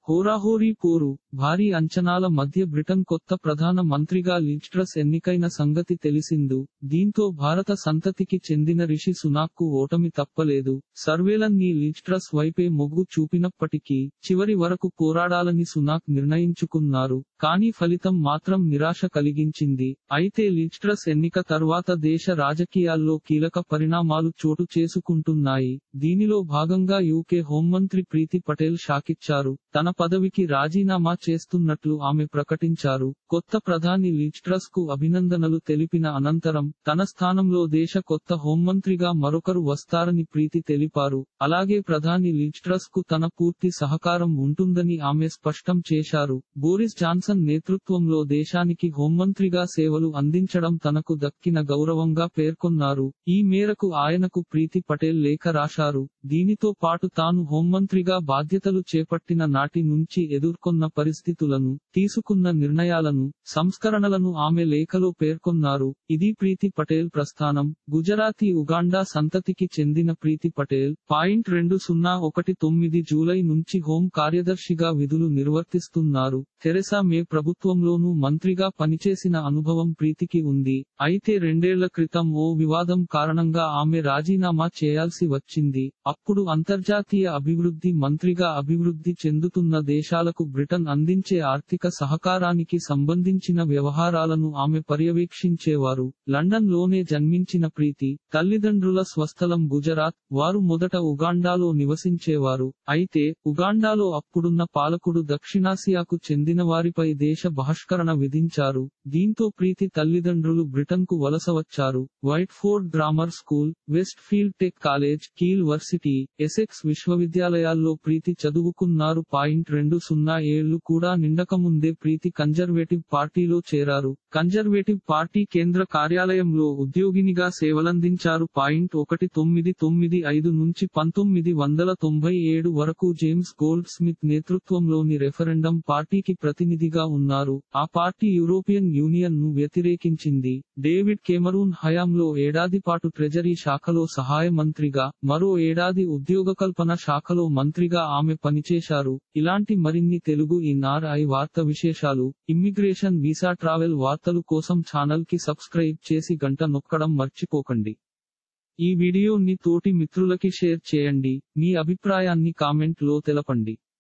హోరాహోరీ పోరు భారీ అంచనాల మధ్య బ్రిటన్ కొత్త ప్రధాన మంత్రిగా లిజ్ట్రస్ ఎన్నికైన సంగతి తెలిసిందు దీంతో భారత సంతతికి చెందిన రిషి సునాక్కు ఓటమి తప్పలేదు సర్వేలన్నీ లిజ్ట్రస్ వైపే మొగ్గు చూపినప్పటికీ చివరి వరకు పోరాడాలని సునాక్ నిర్ణయించుకున్నారు కానీ ఫలితం మాత్రం నిరాశ కలిగించింది అయితే లిజ్ట్రస్ ఎన్నిక తర్వాత దేశ రాజకీయాల్లో కీలక పరిణామాలు చోటు చేసుకుంటున్నాయి దీనిలో భాగంగా యూకే హోంమంత్రి ప్రీతి పటేల్ షాకిచ్చారు తన పదవికి రాజీనామా చేస్తున్నట్లు ఆమె ప్రకటించారు కొత్త ప్రధాని లిజ్ట్రస్ కు అభినందనలు తెలిపిన అనంతరం తన స్థానంలో దేశ కొత్త హోంమంత్రిగా మరొకరు వస్తారని ప్రీతి తెలిపారు అలాగే ప్రధాని లిజ్ట్రస్ కు తన పూర్తి సహకారం ఉంటుందని ఆమె స్పష్టం చేశారు బోరిస్ జాన్సన్ నేతృత్వంలో దేశానికి హోంమంత్రిగా సేవలు అందించడం తనకు దక్కిన గౌరవంగా పేర్కొన్నారు ఈ మేరకు ఆయనకు ప్రీతి పటేల్ లేఖ రాశారు దీనితో పాటు తాను హోంమంత్రిగా బాధ్యతలు చేపట్టిన నాటి నుంచి ఎదుర్కొన్న పరిస్థితులను తీసుకున్న నిర్ణయాలను సంస్కరణలను ఆమె లేఖలో పేర్కొన్నారు ఇది ప్రీతి పటేల్ ప్రస్థానం గుజరాతీ ఉగాండా సంతతికి చెందిన ప్రీతి పటేల్ పాయింట్ రెండు సున్నా ఒకటి తొమ్మిది జూలై నుంచి హోం కార్యదర్శిగా విధులు నిర్వర్తిస్తున్నారు థెరెసా మే ప్రభుత్వంలోనూ మంత్రిగా పనిచేసిన అనుభవం ప్రీతికి ఉంది అయితే రెండేళ్ల క్రితం ఓ వివాదం కారణంగా ఆమె రాజీనామా చేయాల్సి వచ్చింది అప్పుడు అంతర్జాతీయ అభివృద్ధి మంత్రిగా అభివృద్ధి చెందుతున్న దేశాలకు బ్రిటన్ అందించే ఆర్థిక సహకారానికి సంబంధించిన వ్యవహారాలను ఆమె పర్యవేక్షించేవారు లండన్ లోనే జన్మించిన ప్రీతి తల్లిదండ్రుల స్వస్థలం గుజరాత్ వారు మొదట ఉగాండాలో నివసించేవారు అయితే ఉగాండాలో అప్పుడున్న పాలకుడు దక్షిణాసియాకు చెందిన వారిపై దేశ బహిష్కరణ విధించారు దీంతో ప్రీతి తల్లిదండ్రులు బ్రిటన్ కు వలస వచ్చారు Watford grammar school Westfield tech college Keele varsity Essex విశ్వవిద్యాలయాల్లో ప్రీతి చదువుకున్నారు పాయింట్ రెండు సున్నా ఏళ్లు కూడా నిండకముందే ప్రీతి కన్జర్వేటివ్ పార్టీలో చేరారు కన్జర్వేటివ్ పార్టీ కేంద్ర కార్యాలయంలో ఉద్యోగినిగా సేవలందించారు పాయింట్ ఒకటి తొమ్మిది తొమ్మిది ఐదు నుంచి పంతొమ్మిది వందల తొంభై ఏడు వరకు జేమ్స్ గోల్డ్ స్మిత్ నేతృత్వంలోని రెఫరెండం పార్టీకి ప్రతినిధిగా ఉన్నారు ఆ పార్టీ యూరోపియన్ యూనియన్ ను వ్యతిరేకించింది డేవిడ్ కెమరూన్ హయాంలో ఏడాది పాటు ట్రెజరీ శాఖలో సహాయ మంత్రిగా మరో ఏడాది ఉద్యోగకల్పన శాఖలో మంత్రిగా ఆమె పనిచేశారు ఇలాంటి మరిన్ని తెలుగు ఇన్ఆర్ఐ వార్త విశేషాలు ఇమ్మిగ్రేషన్ వీసా ట్రావెల్ వార్తలు కోసం ఛానల్ కి సబ్స్క్రైబ్ చేసి గంట నొక్కడం మర్చిపోకండి ఈ వీడియోని తోటి మిత్రులకి షేర్ చేయండి మీ అభిప్రాయాన్ని కామెంట్ లో తెలపండి